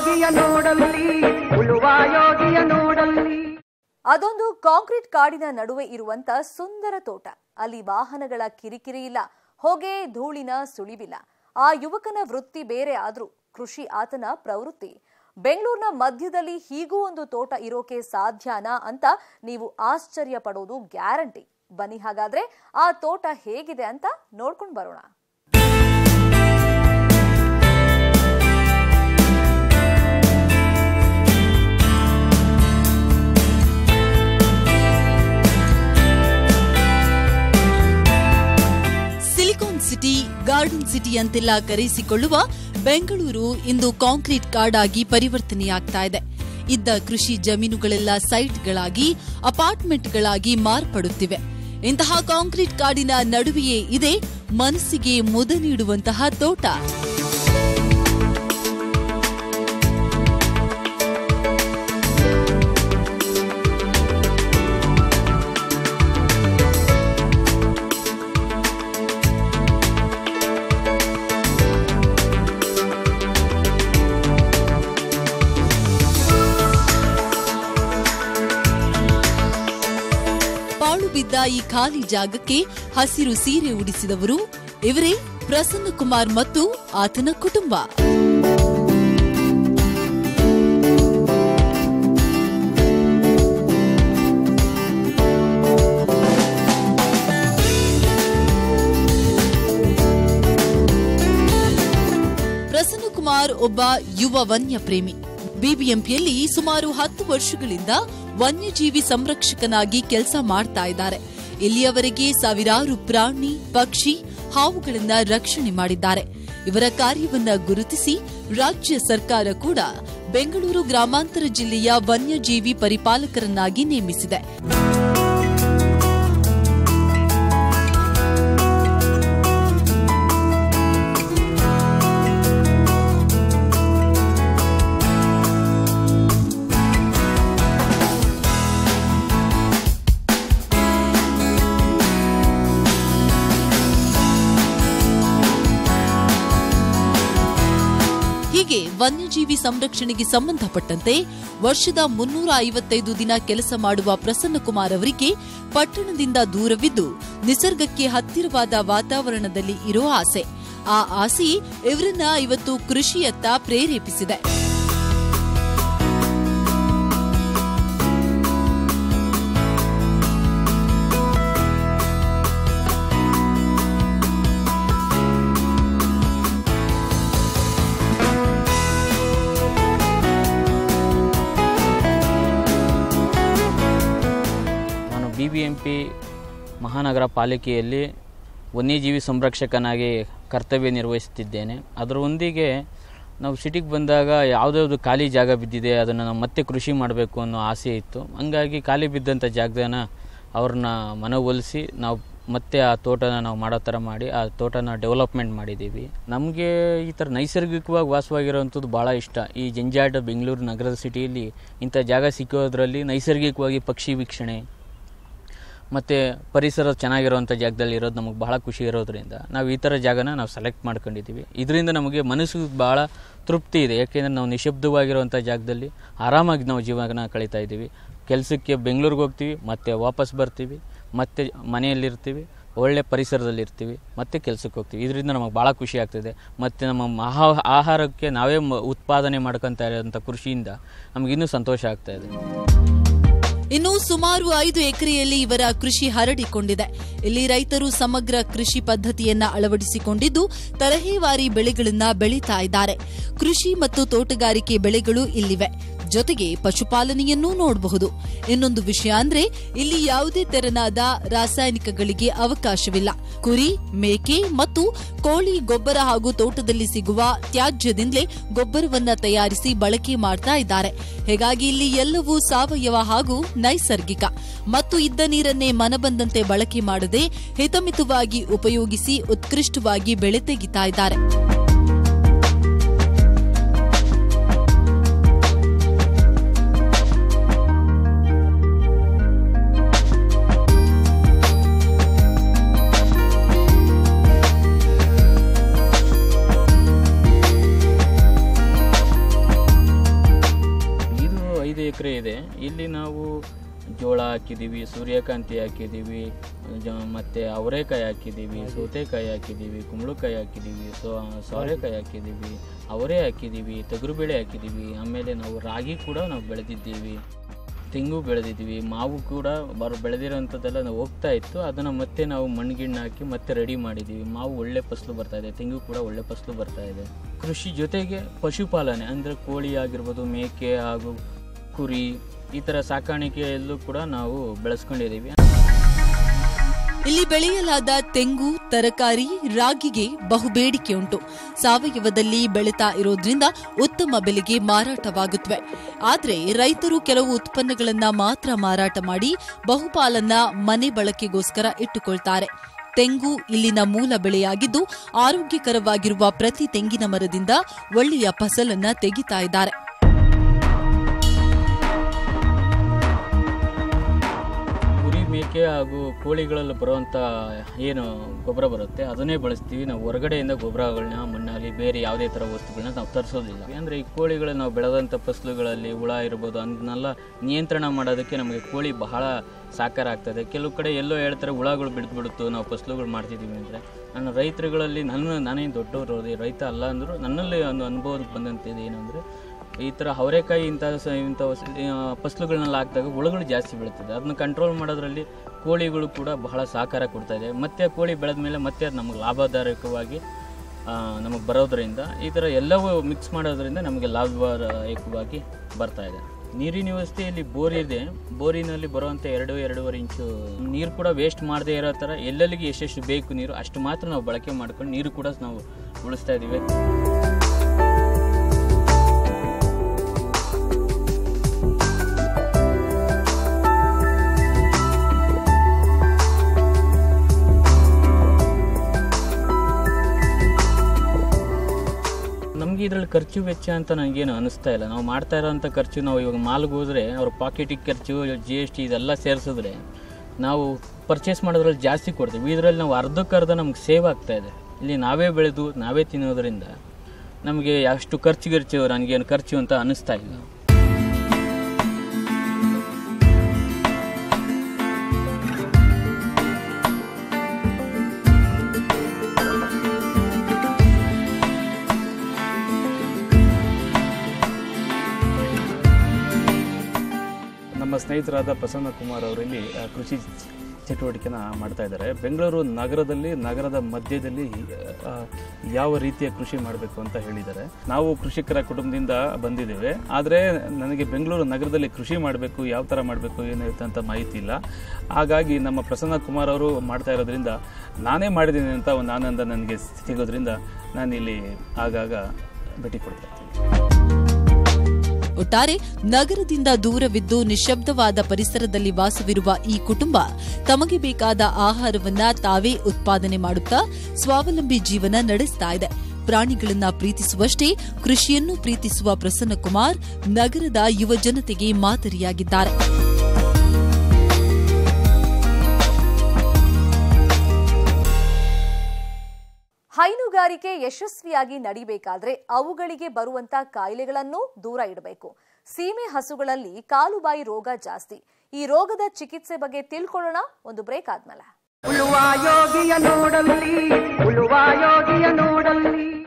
ಯೋಗಿಯ ನೋಡಲ್ಲಿ ಉಳುವ ಯೋಗಿಯ ನೋಡಲ್ಲಿ ಅದೊಂದು ಕಾಂಕ್ರೀಟ್ ಕಾಡಿನ ನಡುವೆ ಇರುವಂತ ಸುಂದರ ತೋಟ ಅಲ್ಲಿ ವಾಹನಗಳ ಕಿರಿಕಿರಿ ಇಲ್ಲ ಹೊಗೆ ಧೂಳಿನ ಸುಳಿವಿಲ್ಲ ಆ ಯುವಕನ ವೃತ್ತಿ ಬೇರೆ ಆದ್ರೂ ಕೃಷಿ ಆತನ ಪ್ರವೃತ್ತಿ ಬೆಂಗಳೂರಿನ ಮಧ್ಯದಲ್ಲಿ ಹೀಗೂ ಒಂದು ತೋಟ ಇರೋಕೆ ಸಾಧ್ಯನಾ ಅಂತ ನೀವು ಆಶ್ಚರ್ಯ ಪಡೋದು ಗ್ಯಾರಂಟಿ ಬನ್ನಿ ಹಾಗಾದ್ರೆ ಆ ತೋಟ ಹೇಗಿದೆ ಅಂತ ನೋಡ್ಕೊಂಡು ಬರೋಣ ಸಿಲಿಕಾನ್ ಸಿಟಿ ಗಾರ್ಡನ್ ಸಿಟಿ ಅಂತೆಲ್ಲ ಕರೆಸಿಕೊಳ್ಳುವ ಬೆಂಗಳೂರು ಇಂದು ಕಾಂಕ್ರೀಟ್ ಕಾಡಾಗಿ ಪರಿವರ್ತನೆಯಾಗ್ತಾ ಇದೆ ಇದ್ದ ಕೃಷಿ ಜಮೀನುಗಳೆಲ್ಲ ಸೈಟ್ಗಳಾಗಿ ಅಪಾರ್ಟ್ಮೆಂಟ್ಗಳಾಗಿ ಮಾರ್ಪಡುತ್ತಿವೆ ಇಂತಹ ಕಾಂಕ್ರೀಟ್ ಕಾಡಿನ ನಡುವೆಯೇ ಇದೆ ಮನಸ್ಸಿಗೆ ಮುದ ನೀಡುವಂತಹ ತೋಟ ಪಾಳು ಬಿದ್ದ ಈ ಖಾಲಿ ಜಾಗಕ್ಕೆ ಹಸಿರು ಸೀರೆ ಉಡಿಸಿದವರು ಇವರೇ ಪ್ರಸನ್ನ ಕುಮಾರ್ ಮತ್ತು ಆತನ ಕುಟುಂಬ ಪ್ರಸನ್ನ ಕುಮಾರ್ ಒಬ್ಬ ಯುವ ವನ್ಯ ಪ್ರೇಮಿ ಬಿಬಿಎಂಪಿಯಲ್ಲಿ ಸುಮಾರು ಹತ್ತು ವರ್ಷಗಳಿಂದ ವನ್ಯಜೀವಿ ಸಂರಕ್ಷಕನಾಗಿ ಕೆಲಸ ಮಾಡ್ತಾ ಇದ್ದಾರೆ ಇಲ್ಲಿಯವರೆಗೆ ಸಾವಿರಾರು ಪ್ರಾಣಿ ಪಕ್ಷಿ ಹಾವುಗಳನ್ನ ರಕ್ಷಣೆ ಮಾಡಿದ್ದಾರೆ ಇವರ ಕಾರ್ಯವನ್ನ ಗುರುತಿಸಿ ರಾಜ್ಯ ಸರ್ಕಾರ ಕೂಡ ಬೆಂಗಳೂರು ಗ್ರಾಮಾಂತರ ಜಿಲ್ಲೆಯ ವನ್ಯಜೀವಿ ಪರಿಪಾಲಕರನ್ನಾಗಿ ನೇಮಿಸಿದೆ ಹೀಗೆ ವನ್ಯಜೀವಿ ಸಂರಕ್ಷಣೆಗೆ ಸಂಬಂಧಪಟ್ಟಂತೆ ವರ್ಷದ ಮುನ್ನೂರ ಐವತ್ತೈದು ದಿನ ಕೆಲಸ ಮಾಡುವ ಪ್ರಸನ್ನಕುಮಾರ್ ಅವರಿಗೆ ಪಟ್ಟಣದಿಂದ ದೂರವಿದ್ದು ನಿಸರ್ಗಕ್ಕೆ ಹತ್ತಿರವಾದ ವಾತಾವರಣದಲ್ಲಿ ಇರೋ ಆಸೆ ಆ ಆಸೆ ಇವರನ್ನ ಇವತ್ತು ಕೃಷಿಯತ್ತ ಪ್ರೇರೇಪಿಸಿದೆ ನಾನು ಬಿ ಬಿ ಎಂ ಪಿ ಮಹಾನಗರ ಪಾಲಿಕೆಯಲ್ಲಿ ವನ್ಯಜೀವಿ ಸಂರಕ್ಷಕನಾಗಿ ಕರ್ತವ್ಯ ನಿರ್ವಹಿಸುತ್ತಿದ್ದೇನೆ ಅದರೊಂದಿಗೆ ನಾವು ಸಿಟಿಗೆ ಬಂದಾಗ ಯಾವುದ್ಯಾವುದು ಖಾಲಿ ಜಾಗ ಬಿದ್ದಿದೆ ಅದನ್ನು ನಾವು ಮತ್ತೆ ಕೃಷಿ ಮಾಡಬೇಕು ಅನ್ನೋ ಆಸೆ ಇತ್ತು ಹಂಗಾಗಿ ಖಾಲಿ ಬಿದ್ದಂಥ ಜಾಗನ ಅವ್ರನ್ನ ಮನವೊಲಿಸಿ ನಾವು ಮತ್ತೆ ಆ ತೋಟನ ನಾವು ಮಾಡೋ ಥರ ಮಾಡಿ ಆ ತೋಟನ ಡೆವಲಪ್ಮೆಂಟ್ ಮಾಡಿದ್ದೀವಿ ನಮಗೆ ಈ ಥರ ನೈಸರ್ಗಿಕವಾಗಿ ವಾಸವಾಗಿರೋವಂಥದ್ದು ಭಾಳ ಇಷ್ಟ ಈ ಜಂಜಾಟ ಬೆಂಗಳೂರು ನಗರದ ಸಿಟಿಯಲ್ಲಿ ಇಂಥ ಜಾಗ ಸಿಕ್ಕೋದ್ರಲ್ಲಿ ನೈಸರ್ಗಿಕವಾಗಿ ಪಕ್ಷಿ ವೀಕ್ಷಣೆ ಮತ್ತು ಪರಿಸರ ಚೆನ್ನಾಗಿರುವಂಥ ಜಾಗದಲ್ಲಿ ಇರೋದು ನಮಗೆ ಬಹಳ ಖುಷಿ ಇರೋದ್ರಿಂದ ನಾವು ಈ ಥರ ಜಾಗನ ನಾವು ಸೆಲೆಕ್ಟ್ ಮಾಡ್ಕೊಂಡಿದ್ದೀವಿ ಇದರಿಂದ ನಮಗೆ ಮನಸ್ಸು ಭಾಳ ತೃಪ್ತಿ ಇದೆ ಯಾಕೆಂದರೆ ನಾವು ನಿಶಬ್ದವಾಗಿರುವಂಥ ಜಾಗದಲ್ಲಿ ಆರಾಮಾಗಿ ನಾವು ಜೀವನ ಕಳೀತಾ ಇದ್ದೀವಿ ಕೆಲಸಕ್ಕೆ ಬೆಂಗಳೂರಿಗೆ ಹೋಗ್ತೀವಿ ಮತ್ತೆ ವಾಪಸ್ ಬರ್ತೀವಿ ಮತ್ತೆ ಮನೆಯಲ್ಲಿರ್ತೀವಿ ಒಳ್ಳೆ ಪರಿಸರದಲ್ಲಿ ಇರ್ತೀವಿ ಮತ್ತೆ ಕೆಲಸಕ್ಕೆ ಹೋಗ್ತೀವಿ ಇದರಿಂದ ನಮಗೆ ಭಾಳ ಖುಷಿ ಆಗ್ತಿದೆ ಮತ್ತು ನಮ್ಮ ಆಹಾ ಆಹಾರಕ್ಕೆ ನಾವೇ ಮ- ಉತ್ಪಾದನೆ ಮಾಡ್ಕೊತಾ ಇರೋಂಥ ಕೃಷಿಯಿಂದ ನಮಗಿನ್ನೂ ಸಂತೋಷ ಆಗ್ತಾ ಇದೆ ಇನ್ನು ಸುಮಾರು ಐದು ಎಕರೆಯಲ್ಲಿ ಇವರ ಕೃಷಿ ಹರಡಿಕೊಂಡಿದೆ ಇಲ್ಲಿ ರೈತರು ಸಮಗ್ರ ಕೃಷಿ ಪದ್ಧತಿಯನ್ನ ಅಳವಡಿಸಿಕೊಂಡಿದ್ದು ತರಹೇವಾರಿ ಬೆಳೆಗಳನ್ನ ಬೆಳೀತಾ ಇದ್ದಾರೆ ಕೃಷಿ ಮತ್ತು ತೋಟಗಾರಿಕೆ ಬೆಳೆಗಳು ಇಲ್ಲಿವೆ ಜೊತೆಗೆ ಪಶುಪಾಲನೆಯನ್ನೂ ನೋಡಬಹುದು ಇನ್ನೊಂದು ವಿಷಯ ಅಂದ್ರೆ ಇಲ್ಲಿ ಯಾವುದೇ ತೆರನಾದ ರಾಸಾಯನಿಕಗಳಿಗೆ ಅವಕಾಶವಿಲ್ಲ ಕುರಿ ಮೇಕೆ ಮತ್ತು ಕೋಳಿ ಗೊಬ್ಬರ ಹಾಗೂ ತೋಟದಲ್ಲಿ ಸಿಗುವ ತ್ಯಾಜ್ಯದಿಂದಲೇ ಗೊಬ್ಬರವನ್ನ ತಯಾರಿಸಿ ಬಳಕೆ ಮಾಡ್ತಾ ಇದ್ದಾರೆ ಹೀಗಾಗಿ ಇಲ್ಲಿ ಎಲ್ಲವೂ ಸಾವಯವ ಹಾಗೂ ನೈಸರ್ಗಿಕ ಮತ್ತು ಇದ್ದ ನೀರನ್ನೇ ಮನಬಂದಂತೆ ಬಳಕೆ ಮಾಡದೆ ಹಿತಮಿತವಾಗಿ ಉಪಯೋಗಿಸಿ ಉತ್ಕೃಷ್ಟವಾಗಿ ಬೆಳೆ ತೆಗಿತಾ ಇದ್ದಾರೆ ಎಕರೆ ಇದೆ ಇಲ್ಲಿ ನಾವು ಜೋಳ ಹಾಕಿದ್ದೀವಿ ಸೂರ್ಯಕಾಂತಿ ಹಾಕಿದ್ದೀವಿ ಜ- ಮತ್ತೆ ಅವರೆಕಾಯಿ ಹಾಕಿದ್ದೀವಿ ಸೌತೆಕಾಯಿ ಹಾಕಿದ್ದೀವಿ ಕುಂಬಳಕಾಯಿ ಹಾಕಿದ್ದೀವಿ ಸೊ ಸೋರೆಕಾಯಿ ಹಾಕಿದ್ದೀವಿ ಅವರೆ ಹಾಕಿದ್ದೀವಿ ತೊಗರುಬೇಳೆ ಹಾಕಿದ್ದೀವಿ ಆಮೇಲೆ ನಾವು ರಾಗಿ ಕೂಡ ನಾವು ಬೆಳೆದಿದ್ದೀವಿ ತೆಂಗು ಬೆಳೆದಿದ್ದೀವಿ ಮಾವು ಕೂಡ ಬರ್ ಬೆಳೆದಿರೋಂಥದ್ದೆಲ್ಲ ನಾವು ಹೋಗ್ತಾ ಇತ್ತು ಅದನ್ನು ಮತ್ತೆ ನಾವು ಮಣ್ಣಿಗಿಣ್ಣು ಹಾಕಿ ಮತ್ತೆ ರೆಡಿ ಮಾಡಿದ್ದೀವಿ ಮಾವು ಒಳ್ಳೆ ಫಸಲು ಬರ್ತಾ ಇದೆ ತೆಂಗು ಕೂಡ ಒಳ್ಳೆ ಫಸಲು ಬರ್ತಾ ಇದೆ ಕೃಷಿ ಜೊತೆಗೆ ಪಶುಪಾಲನೆ ಅಂದರೆ ಕೋಳಿ ಆಗಿರ್ಬೋದು ಮೇಕೆ ಹಾಗೂ ಕುರಿ ಈ ಥರ ಸಾಕಾಣಿಕೆಯಲ್ಲೂ ಕೂಡ ನಾವು ಬೆಳೆಸ್ಕೊಂಡಿದ್ದೀವಿ ಇಲ್ಲಿ ಬೆಳೆಯಲಾದ ತೆಂಗು ತರಕಾರಿ ರಾಗಿಗೆ ಬಹುಬೇಡಿಕೆ ಉಂಟು ಸಾವಯವದಲ್ಲಿ ಬೆಳೀತಾ ಇರೋದ್ರಿಂದ ಉತ್ತಮ ಬೆಲೆಗೆ ಮಾರಾಟವಾಗುತ್ತವೆ ಆದರೆ ರೈತರು ಕೆಲವು ಉತ್ಪನ್ನಗಳನ್ನ ಮಾತ್ರ ಮಾರಾಟ ಮಾಡಿ ಬಹುಪಾಲನ್ನ ಮನೆ ಬಳಕೆಗೋಸ್ಕರ ಇಟ್ಟುಕೊಳ್ತಾರೆ ತೆಂಗು ಇಲ್ಲಿನ ಮೂಲ ಬೆಳೆಯಾಗಿದ್ದು ಆರೋಗ್ಯಕರವಾಗಿರುವ ಪ್ರತಿ ತೆಂಗಿನ ಮರದಿಂದ ಒಳ್ಳೆಯ ಫಸಲನ್ನ ತೆಗಿತಾ ಇದ್ದಾರೆ ಕುರಿ ಮೇಕೆ ಹಾಗೂ ಕೋಳಿಗಳಲ್ಲಿ ಬರುವಂಥ ಏನು ಗೊಬ್ಬರ ಬರುತ್ತೆ ಅದನ್ನೇ ಬಳಸ್ತೀವಿ ನಾವು ಹೊರಗಡೆಯಿಂದ ಗೊಬ್ಬರಗಳನ್ನ ಮಣ್ಣಲ್ಲಿ ಬೇರೆ ಯಾವುದೇ ಥರ ವಸ್ತುಗಳನ್ನ ನಾವು ತರಿಸೋದಿಲ್ಲ ಅಂದರೆ ಈ ಕೋಳಿಗಳು ನಾವು ಬೆಳೆದಂಥ ಫಸಲುಗಳಲ್ಲಿ ಹುಳ ಇರ್ಬೋದು ಅದನ್ನೆಲ್ಲ ನಿಯಂತ್ರಣ ಮಾಡೋದಕ್ಕೆ ನಮಗೆ ಕೋಳಿ ಬಹಳ ಸಾಕಾರ ಆಗ್ತದೆ ಕೆಲವು ಕಡೆ ಎಲ್ಲೋ ಹೇಳ್ತಾರೆ ಹುಳಗಳು ಬಿಡ್ದು ಬಿಡುತ್ತು ನಾವು ಫಸಲುಗಳು ಮಾಡ್ತಿದ್ದೀವಿ ಅಂದರೆ ನಾನು ರೈತರುಗಳಲ್ಲಿ ನನ್ನ ನಾನೇನು ದೊಡ್ಡವರು ರೈತ ಅಲ್ಲ ಅಂದರೂ ನನ್ನಲ್ಲಿ ಒಂದು ಅನುಭವಕ್ಕೆ ಬಂದಂಥದ್ದು ಏನಂದರೆ ಈ ಥರ ಅವರೆಕಾಯಿ ಇಂಥ ಸ ಇಂಥ ಫಸಲುಗಳನ್ನೆಲ್ಲ ಹಾಕಿದಾಗ ಹುಳುಗಳು ಜಾಸ್ತಿ ಬೀಳ್ತದೆ ಅದನ್ನ ಕಂಟ್ರೋಲ್ ಮಾಡೋದ್ರಲ್ಲಿ ಕೋಳಿಗಳು ಕೂಡ ಬಹಳ ಸಹಕಾರ ಕೊಡ್ತಾ ಇದೆ ಮತ್ತೆ ಕೋಳಿ ಬೆಳೆದ ಮೇಲೆ ಮತ್ತೆ ಅದು ನಮಗೆ ಲಾಭದಾಯಕವಾಗಿ ನಮಗೆ ಬರೋದ್ರಿಂದ ಈ ಥರ ಎಲ್ಲವೂ ಮಿಕ್ಸ್ ಮಾಡೋದ್ರಿಂದ ನಮಗೆ ಲಾಭದಾಯಕವಾಗಿ ಬರ್ತಾ ಇದೆ ನೀರಿನ ವ್ಯವಸ್ಥೆಯಲ್ಲಿ ಬೋರ್ ಇದೆ ಬೋರಿನಲ್ಲಿ ಬರುವಂಥ ಎರಡು ಎರಡೂವರೆ ಇಂಚು ನೀರು ಕೂಡ ವೇಸ್ಟ್ ಮಾಡದೇ ಇರೋ ಥರ ಎಲ್ಲೆಲ್ಲಿಗೆ ಎಷ್ಟೆಷ್ಟು ಬೇಕು ನೀರು ಅಷ್ಟು ಮಾತ್ರ ನಾವು ಬಳಕೆ ಮಾಡ್ಕೊಂಡು ನೀರು ಕೂಡ ನಾವು ಉಳಿಸ್ತಾ ಇದ್ದೀವಿ ನಮಗೆ ಇದರಲ್ಲಿ ಖರ್ಚು ವೆಚ್ಚ ಅಂತ ನನಗೇನು ಅನಿಸ್ತಾ ಇಲ್ಲ ನಾವು ಮಾಡ್ತಾ ಇರೋಂಥ ಖರ್ಚು ನಾವು ಇವಾಗ ಮಾಲ್ಗೆ ಹೋದರೆ ಅವ್ರ ಪಾಕೆಟಿಗೆ ಖರ್ಚು ಜಿ ಎಸ್ ಟಿ ಇದೆಲ್ಲ ಸೇರಿಸಿದ್ರೆ ನಾವು ಪರ್ಚೇಸ್ ಮಾಡೋದ್ರಲ್ಲಿ ಜಾಸ್ತಿ ಕೊಡ್ತೀವಿ ಇದರಲ್ಲಿ ನಾವು ಅರ್ಧಕ್ಕರ್ಧ ನಮ್ಗೆ ಸೇವ್ ಆಗ್ತಾ ಇದೆ ಇಲ್ಲಿ ನಾವೇ ಬೆಳೆದು ನಾವೇ ತಿನ್ನೋದ್ರಿಂದ ನಮಗೆ ಅಷ್ಟು ಖರ್ಚು ಗಿರ್ಚು ನನಗೇನು ಖರ್ಚು ಅಂತ ಅನಿಸ್ತಾ ಇಲ್ಲ ನಮ್ಮ ಸ್ನೇಹಿತರಾದ ಪ್ರಸನ್ನ ಕುಮಾರ್ ಅವರಲ್ಲಿ ಆ, ಕೃಷಿ ಚಟುವಟಿಕೆನ ಮಾಡ್ತಾ ಇದ್ದಾರೆ ಬೆಂಗಳೂರು ನಗರದಲ್ಲಿ ನಗರದ ಮಧ್ಯದಲ್ಲಿ ಆ, ಯಾವ ರೀತಿಯ ಕೃಷಿ ಮಾಡಬೇಕು ಅಂತ ಹೇಳಿದ್ದಾರೆ ನಾವು ಕೃಷಿಕರ ಕುಟುಂಬದಿಂದ ಬಂದಿದ್ದೇವೆ ಆದರೆ ನನಗೆ ಬೆಂಗಳೂರು ನಗರದಲ್ಲಿ ಕೃಷಿ ಮಾಡಬೇಕು ಯಾವ ಥರ ಮಾಡಬೇಕು ಏನು ಅಂತ ಮಾಹಿತಿ ಇಲ್ಲ ಹಾಗಾಗಿ ನಮ್ಮ ಪ್ರಸನ್ನ ಕುಮಾರ್ ಅವರು ಮಾಡ್ತಾ ಇರೋದ್ರಿಂದ ನಾನೇ ಮಾಡಿದ್ದೀನಿ ಅಂತ ಒಂದು ಆನಂದ ನನಗೆ ಸಿಗೋದ್ರಿಂದ ನಾನು ಇಲ್ಲಿ ಆಗಾಗ ಭೇಟಿ ಕೊಡ್ತಾ ಇರ್ತೀನಿ ಒಟ್ಟಾರೆ ನಗರದಿಂದ ದೂರವಿದ್ದು ನಿಶ್ಶಬ್ದವಾದ ಪರಿಸರದಲ್ಲಿ ವಾಸವಿರುವ ಈ ಕುಟುಂಬ ತಮಗೆ ಬೇಕಾದ ಆಹಾರವನ್ನ ತಾವೇ ಉತ್ಪಾದನೆ ಮಾಡುತ್ತಾ ಸ್ವಾವಲಂಬಿ ಜೀವನ ನಡೆಸ್ತಾ ಇದೆ ಪ್ರಾಣಿಗಳನ್ನ ಪ್ರೀತಿಸುವಷ್ಟೇ ಕೃಷಿಯನ್ನು ಪ್ರೀತಿಸುವ ಪ್ರಸನ್ನಕುಮಾರ್ ನಗರದ ಯುವ ಜನತೆಗೆ ಮಾದರಿಯಾಗಿದ್ದಾರೆ ಹೈನುಗಾರಿಕೆ ಯಶಸ್ವಿಯಾಗಿ ನಡಿಬೇಕಾದ್ರೆ ಅವುಗಳಿಗೆ ಬರುವಂತ ಕಾಯಿಲೆಗಳನ್ನು ದೂರ ಇಡಬೇಕು ಸೀಮೆ ಹಸುಗಳಲ್ಲಿ ಕಾಲುಬಾಯಿ ರೋಗ ಜಾಸ್ತಿ ಈ ರೋಗದ ಚಿಕಿತ್ಸೆ ಬಗ್ಗೆ ತಿಳ್ಕೊಳ್ಳೋಣ ಒಂದು ಬ್ರೇಕ್ ಆದ್ಮೇಲೆ ಉಳುವ ಯೋಗಿಯ ನೋಡಲ್ಲಿ ಉಳುವ ಯೋಗಿಯ ನೋಡಲ್ಲಿ